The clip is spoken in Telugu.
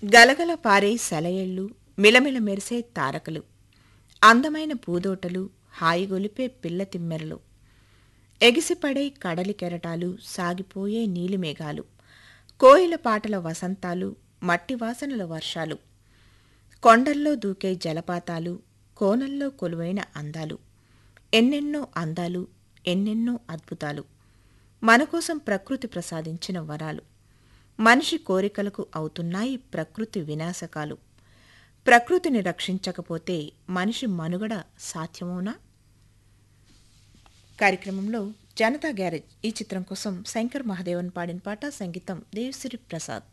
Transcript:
గలగల పారే సెలయేళ్ళు మిలమిల మెరిసే తారకలు అందమైన పూదోటలు హాయిగొలిపే పిల్ల తిమ్మెరలు ఎగిసిపడే కడలి కెరటాలు సాగిపోయే నీలిమేఘాలు కోయిల పాటల వసంతాలు మట్టి వాసనల వర్షాలు కొండల్లో దూకే జలపాతాలు కోనల్లో కొలువైన అందాలు ఎన్నెన్నో అందాలు ఎన్నెన్నో అద్భుతాలు మనకోసం ప్రకృతి ప్రసాదించిన వరాలు మనిషి కోరికలకు అవుతున్నాయి ప్రకృతి వినాశకాలు ప్రకృతిని రక్షించకపోతే మనిషి మనుగడ సాధ్యమవునా కార్యక్రమంలో జనతా గ్యారేజ్ ఈ చిత్రం కోసం శంకర్ మహాదేవన్ పాడిన పాట సంగీతం దేవిశ్రీ ప్రసాద్